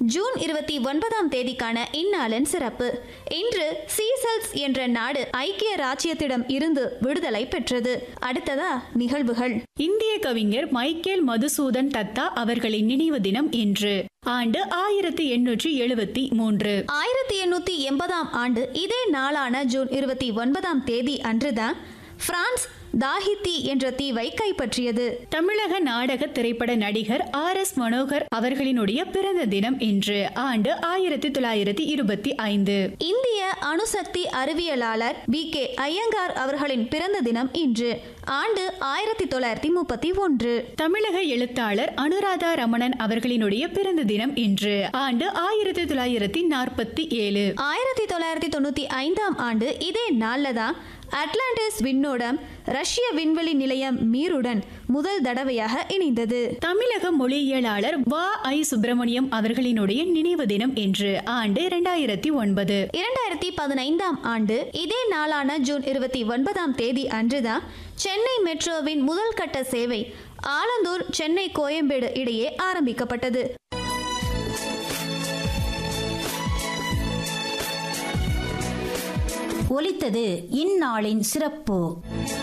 June இருபத்தி ஒன்பதாம் தேதிக்கான இந்நாளின் சிறப்பு இன்று சீசல்ஸ் என்ற நாடு ஐக்கிய ராச்சியத்திடம் இருந்து விடுதலை பெற்றது அடுத்ததா நிகழ்வுகள் இந்திய கவிஞர் மைக்கேல் மதுசூதன் தத்தா அவர்களின் நினைவு தினம் இன்று ஆண்டு ஆயிரத்தி எண்ணூற்றி எழுபத்தி மூன்று ஆயிரத்தி எண்ணூத்தி எண்பதாம் ஆண்டு இதே நாளான ஜூன் இருபத்தி ஒன்பதாம் தேதி அன்றுதான் பிரான்ஸ் தாஹித்தி என்ற தீவை கைப்பற்றியது தமிழக நாடக திரைப்பட நடிகர் ஆர் எஸ் மனோகர் அவர்களினுடைய பிறந்த தினம் இன்று ஆண்டு ஆயிரத்தி தொள்ளாயிரத்தி இருபத்தி ஐந்து இந்திய அணுசக்தி அறிவியலாளர் பி கே ஐயங்கார் அவர்களின் பிறந்த தினம் இன்று ஆண்டு ஆயிரத்தி தொள்ளாயிரத்தி முப்பத்தி ஒன்று தமிழக எழுத்தாளர் அனுராதா ரமணன் அவர்களினுடைய பிறந்த தினம் இன்று ஆண்டு ஆயிரத்தி தொள்ளாயிரத்தி நாற்பத்தி ஏழு ஆயிரத்தி தொள்ளாயிரத்தி தொண்ணூத்தி ஐந்தாம் ஆண்டு இதே நாளில் தான் அட்லாண்டிஸ் விண்ணோடம் ரஷ்ய விண்வெளி நிலையம் மீருடன் முதல் தடவையாக இணைந்தது தமிழக மொழியியலாளர் வா ஐ சுப்பிரமணியம் அவர்களினுடைய நினைவு தினம் இன்று ஆண்டு இரண்டாயிரத்தி ஒன்பது இரண்டாயிரத்தி பதினைந்தாம் ஆண்டு இதே நாளான ஜூன் இருபத்தி ஒன்பதாம் தேதி அன்றுதான் சென்னை மெட்ரோவின் முதல் கட்ட சேவை ஆலந்தூர் சென்னை கோயம்பேடு இடையே ஆரம்பிக்கப்பட்டது ஒலித்தது இந்நாளின் சிறப்பு